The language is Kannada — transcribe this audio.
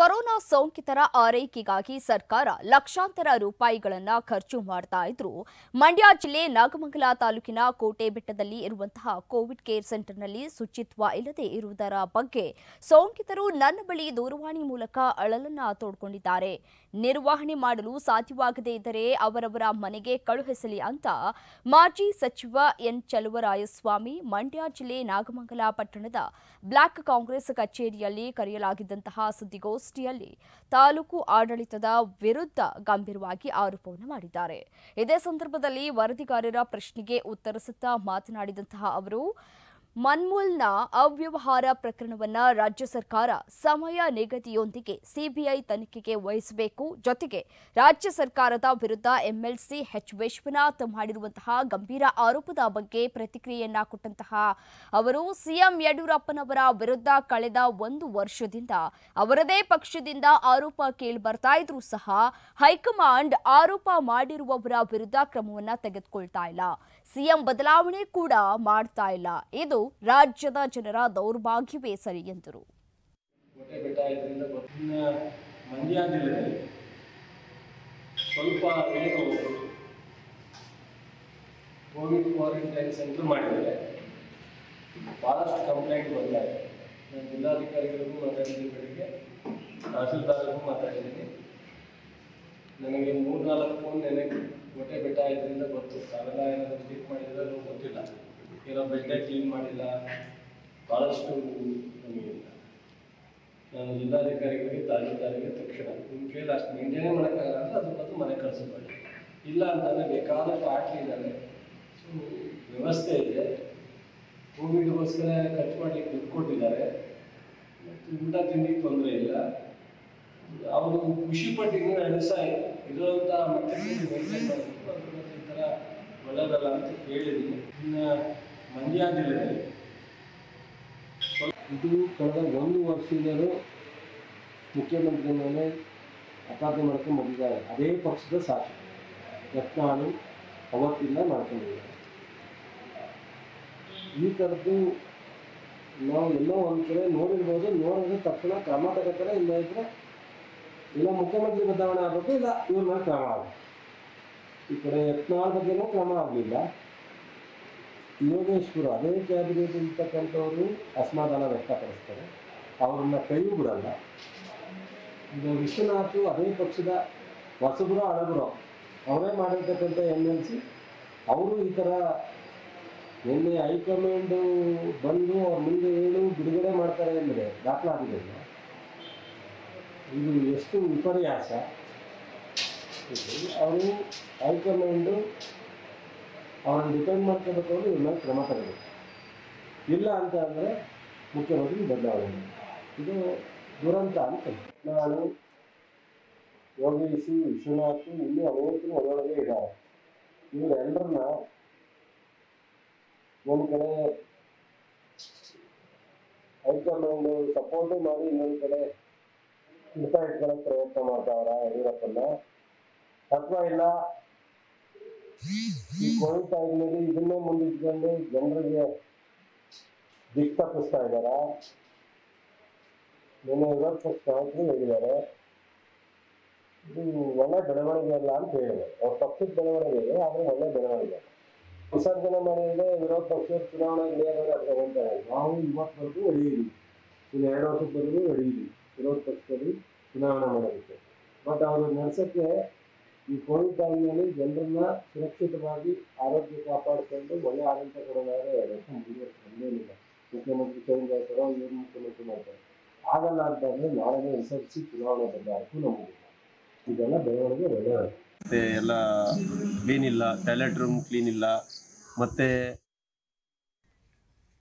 ಕೊರೋನಾ ಸೋಂಕಿತರ ಆರೈಕೆಗಾಗಿ ಸರ್ಕಾರ ಲಕ್ಷಾಂತರ ರೂಪಾಯಿಗಳನ್ನ ಖರ್ಚು ಮಾಡ್ತಾ ಇದ್ರು ಮಂಡ್ಯ ಜಿಲ್ಲೆ ನಾಗಮಂಗಲ ತಾಲೂಕಿನ ಕೋಟೆ ಬೆಟ್ಟದಲ್ಲಿ ಇರುವಂತಹ ಕೋವಿಡ್ ಕೇರ್ ಸೆಂಟರ್ನಲ್ಲಿ ಶುಚಿತ್ವ ಇಲ್ಲದೆ ಇರುವುದರ ಬಗ್ಗೆ ಸೋಂಕಿತರು ನನ್ನ ಬಳಿ ದೂರವಾಣಿ ಮೂಲಕ ಅಳಲನ್ನ ತೋಡ್ಕೊಂಡಿದ್ದಾರೆ ನಿರ್ವಹಣೆ ಮಾಡಲು ಸಾಧ್ಯವಾಗದೇ ಇದ್ದರೆ ಅವರವರ ಮನೆಗೆ ಕಳುಹಿಸಲಿ ಅಂತ ಮಾಜಿ ಸಚಿವ ಎನ್ ಚಲುವರಾಯಸ್ವಾಮಿ ಮಂಡ್ಯ ಜಿಲ್ಲೆ ನಾಗಮಂಗಲ ಪಟ್ಟಣದ ಬ್ಲಾಕ್ ಕಾಂಗ್ರೆಸ್ ಕಚೇರಿಯಲ್ಲಿ ಕರೆಯಲಾಗಿದ್ದಂತಹ ಸುದ್ದಿಗೋಷ್ಠಿಯಲ್ಲಿ ತಾಲೂಕು ಆಡಳಿತದ ವಿರುದ್ಧ ಗಂಭೀರವಾಗಿ ಆರೋಪವನ್ನು ಮಾಡಿದ್ದಾರೆ ಇದೇ ಸಂದರ್ಭದಲ್ಲಿ ವರದಿಗಾರರ ಪ್ರಶ್ನೆಗೆ ಉತ್ತರಿಸುತ್ತಾ ಮಾತನಾಡಿದಂತಹ ಅವರು ಮನ್ಮೂಲ್ನ ಅವ್ಯವಹಾರ ಪ್ರಕರಣವನ್ನ ರಾಜ್ಯ ಸರ್ಕಾರ ಸಮಯ ನಿಗದಿಯೊಂದಿಗೆ ಸಿಬಿಐ ತನಿಖೆಗೆ ವಹಿಸಬೇಕು ಜೊತೆಗೆ ರಾಜ್ಯ ಸರ್ಕಾರದ ವಿರುದ್ಧ ಎಂಎಲ್ಸಿ ಎಚ್ ವಿಶ್ವನಾಥ್ ಮಾಡಿರುವಂತಹ ಗಂಭೀರ ಆರೋಪದ ಬಗ್ಗೆ ಪ್ರತಿಕ್ರಿಯೆಯನ್ನ ಕೊಟ್ಟಂತಹ ಅವರು ಸಿಎಂ ಯಡಿಯೂರಪ್ಪನವರ ವಿರುದ್ಧ ಕಳೆದ ಒಂದು ವರ್ಷದಿಂದ ಅವರದೇ ಪಕ್ಷದಿಂದ ಆರೋಪ ಕೇಳಿ ಬರ್ತಾ ಇದ್ರೂ ಸಹ ಹೈಕಮಾಂಡ್ ಆರೋಪ ಮಾಡಿರುವವರ ವಿರುದ್ಧ ಕ್ರಮವನ್ನ ತೆಗೆದುಕೊಳ್ತಾ ಇಲ್ಲ ಸಿಎಂ ಬದಲಾವಣೆ ಕೂಡ ಮಾಡ್ತಾ ಇಲ್ಲ ಇದು ರಾಜ್ಯದ ಜನರ ದೌರ್ಭಾಗ್ಯವೇ ಸರಿ ಎಂದರು ಕೋಟೆ ಬೆಟ್ಟ ಇದರಿಂದ ಗೊತ್ತಿನ ಮಂಡ್ಯ ಜಿಲ್ಲೆಯಲ್ಲಿ ಸ್ವಲ್ಪ ಏನು ಕೋವಿಡ್ ಕ್ವಾರಂಟೈನ್ ಸೆಂಟರ್ ಮಾಡಿದ್ದಾರೆ ಭಾಳಷ್ಟು ಕಂಪ್ಲೇಂಟ್ ಬರ್ತಾ ಇದೆ ನಾನು ಜಿಲ್ಲಾಧಿಕಾರಿಗಳಿಗೂ ಮಾತಾಡಿದ್ದೀನಿ ಬೆಳಿಗ್ಗೆ ತಹಸೀಲ್ದಾರ್ಗೂ ಮಾತಾಡಿದ್ದೀನಿ ನನಗೆ ಮೂರ್ನಾಲ್ಕು ಫೋನ್ ನೆನೆ ಕೋಟೆ ಬೆಟ್ಟ ಇದರಿಂದ ಗೊತ್ತು ತಾವೆಲ್ಲ ಏನಾದರೂ ಕ್ಲೀನ್ ಮಾಡಿದ್ರೆ ಅದು ಗೊತ್ತಿಲ್ಲ ಏನೋ ಬೆಡ್ಡೆ ಕ್ಲೀನ್ ಮಾಡಿಲ್ಲ ಭಾಳಷ್ಟು ನಮಗಿಲ್ಲ ನಾನು ಜಿಲ್ಲಾಧಿಕಾರಿಗಳಿಗೆ ತಹಸೀಲ್ದಾರಿಗೆ ತಕ್ಷಣ ನಿಮ್ಮ ಕೈಲಿ ಅಷ್ಟು ಮೇಂಟೈನೇ ಮಾಡೋಕ್ಕಾಗಲ್ಲ ಅಂದ್ರೆ ಅದ್ರ ಬದಲು ಮನೆ ಕಳಿಸ್ಬೇಡಿ ಇಲ್ಲ ಅಂತಂದರೆ ಬೇಕಾದಷ್ಟು ಹಾಕ್ಲಿದ್ದಾರೆ ಸೊ ವ್ಯವಸ್ಥೆ ಇದೆ ಕೋವಿಡ್ಗೋಸ್ಕರ ಖರ್ಚು ಮಾಡಲಿಕ್ಕೆ ದುಡ್ಡು ಕೊಟ್ಟಿದ್ದಾರೆ ಮತ್ತು ಊಟ ತಿಂಡಿಗೆ ತೊಂದರೆ ಇಲ್ಲ ಅವರು ಖುಷಿ ಪಟ್ಟಿದ್ದು ಎರಡು ದಿವಸ ಇರೋಂಥ ಮಟ್ಟಕ್ಕೆ ಮೇಂಟೈನ್ ಮಾಡಬೇಕು ಅದ್ರ ಬಗ್ಗೆ ಈ ಥರ ಒಳ್ಳೆಯದಲ್ಲ ಅಂತ ಹೇಳಿದ್ದೀನಿ ಇನ್ನು ಮಂಡ್ಯ ಜಿಲ್ಲೆಯಲ್ಲಿ ಇದು ಕಳೆದ ಒಂದು ವರ್ಷದಿಂದಲೂ ಮುಖ್ಯಮಂತ್ರಿ ಮೇಲೆ ಅಪಾರ್ಥ ಮಾಡ್ಕೊಂಡು ಬಂದಿದ್ದಾರೆ ಅದೇ ಪಕ್ಷದ ಸಾಕ್ಷಿ ಯತ್ನಾಳು ಅವತ್ತಿಂದ ಮಾಡ್ಕೊಂಡಿದ್ದಾರೆ ಈ ಥರದ್ದು ನಾವು ಎಲ್ಲೋ ಒಂದು ಕಡೆ ನೋಡಿರ್ಬೋದು ನೋಡಿದ್ರೆ ತಕ್ಷಣ ಕ್ರಮ ತಗೋತಾರೆ ಇಲ್ಲ ಇದ್ರೆ ಇಲ್ಲ ಮುಖ್ಯಮಂತ್ರಿ ಬದಲಾವಣೆ ಆಗಬೇಕು ಇಲ್ಲ ಇವ್ರ ಮೇಲೆ ಕ್ರಮ ಆಗಬೇಕು ಈ ಕಡೆ ಯತ್ನಾಳ್ ಬಗ್ಗೆನೂ ಕ್ರಮ ಆಗಲಿಲ್ಲ ಯೋಗೇಶ್ವರ ಅದೇ ಕ್ಯಾಬಿನೆಟ್ ಇರ್ತಕ್ಕಂಥವ್ರು ಅಸಮಾಧಾನ ವ್ಯಕ್ತಪಡಿಸ್ತಾರೆ ಅವ್ರನ್ನ ಕೈಯೂ ಬಿಡಲ್ಲ ಇದು ವಿಶ್ವನಾಥ್ ಅದೇ ಪಕ್ಷದ ಹೊಸಬರು ಹಳಬರು ಅವರೇ ಮಾಡಿರ್ತಕ್ಕಂಥ ಎಮ್ ಎಲ್ ಸಿ ಅವರು ಈ ಥರ ನಿನ್ನೆ ಹೈಕಮಾಂಡು ಬಂದು ಅವ್ರ ಮುಂದೆ ಏನು ಬಿಡುಗಡೆ ಮಾಡ್ತಾರೆ ಅಂದರೆ ದಾಖಲಾಗಿದೆ ಇದು ಎಷ್ಟು ವಿಪರ್ಯಾಸ ಅವರು ಹೈಕಮಾಂಡು ಅವ್ರನ್ನ ಡಿಪೆಂಡ್ ಮಾಡ್ಕೋಬೇಕು ಅಂದ್ರೆ ಇವ್ರ ಮೇಲೆ ಕ್ರಮ ತಗೋಬೇಕು ಇಲ್ಲ ಅಂತ ಅಂದರೆ ಮುಖ್ಯಮಂತ್ರಿ ಬದಲಾವಣೆ ಇದು ದುರಂತ ಅಂತ ನಾನು ಯೋಗೇಶಿ ವಿಶ್ವನಾಥ್ ಇನ್ನೂ ಅನೇಕರು ಒಳಗಡೆ ಇದ್ದಾರೆ ಇವರೆಲ್ಲರನ್ನ ಒಂದು ಕಡೆ ಹೈಕಮಾಂಡ್ ಸಪೋರ್ಟು ಮಾಡಿ ಇನ್ನೊಂದು ಕಡೆ ಹಿಡಿತ ಇಟ್ಕೊಳ್ಳೋಕೆ ಪ್ರಯತ್ನ ಮಾಡ್ತಾವ್ರ ಯಡಿಯೂರಪ್ಪನ ಅಥವಾ ಇಲ್ಲ ಈ ಕೋವಿಡ್ ಟೈಮ್ನಲ್ಲಿ ಇದನ್ನೇ ಮುಂದಿಟ್ಕೊಂಡು ಜನರಿಗೆ ದಿಕ್ ತಪ್ಪಿಸ್ತಾ ಇದ್ದಾರ ನಿನ್ನೆ ವಿರೋಧ ಪಕ್ಷ ನಾಯಕರು ಹೇಳಿದ್ದಾರೆ ಇದು ಒಳ್ಳೆ ಬೆಳವಣಿಗೆ ಅಲ್ಲ ಅಂತ ಹೇಳಿದ್ದಾರೆ ಅವ್ರ ಪಕ್ಷದ ಬೆಳವಣಿಗೆ ಇದೆ ಆದರೆ ಒಳ್ಳೆ ಬೆಳವಣಿಗೆ ವಿಸರ್ಜನೆ ಮಾಡಿದ್ರೆ ವಿರೋಧ ಪಕ್ಷದ ಚುನಾವಣೆ ನಡೆಯೋದ್ರೆ ಅಂತ ಹೇಳ್ತಾರೆ ನಾವು ಇವತ್ತವರೆಗೂ ಹೊಡೆಯಿರಿ ಇನ್ನು ಎರಡು ವರ್ಷದವರೆಗೂ ಹೊಡೆಯಿರಿ ವಿರೋಧ ಪಕ್ಷದಲ್ಲಿ ಚುನಾವಣೆ ಮಾಡೋದಕ್ಕೆ ಬಟ್ ಅವರು ನಡೆಸೋಕ್ಕೆ ಈ ಕೋವಿಡ್ ಟೈಮ್ನಲ್ಲಿ ಜನರನ್ನ ಸುರಕ್ಷಿತವಾಗಿ ಆರೋಗ್ಯ ಕಾಪಾಡಿಕೊಂಡು ಒಳ್ಳೆ ಆಡಳಿತ ಕೊಡೋದಾದ್ರೆ ಎರಡು ವರ್ಷ ಮುಂದುವರ್ಸಿ ಬಂದೇನಿಲ್ಲ ಮುಖ್ಯಮಂತ್ರಿ ಚೇಂಜ್ ಆಗ್ತಾರೋ ಇವ್ರು ಮುಖ್ಯಮಂತ್ರಿ ಮಾಡ್ತಾರೆ ಆಗಲ್ಲ ಅಂತಂದ್ರೆ ನಾಳೆನೇ ವಿಸರ್ಜಿಸಿ ಚುನಾವಣೆ ಬದಲಾಯಿಸು ನಮಗೆ ಇದೆಲ್ಲ ಬೆಳವಣಿಗೆ ಒಳ್ಳೆಯದು ಮತ್ತೆ ಎಲ್ಲ ಕ್ಲೀನ್ ಇಲ್ಲ ಟಾಯ್ಲೆಟ್ ರೂಮ್ ಕ್ಲೀನ್ ಇಲ್ಲ ಮತ್ತೆ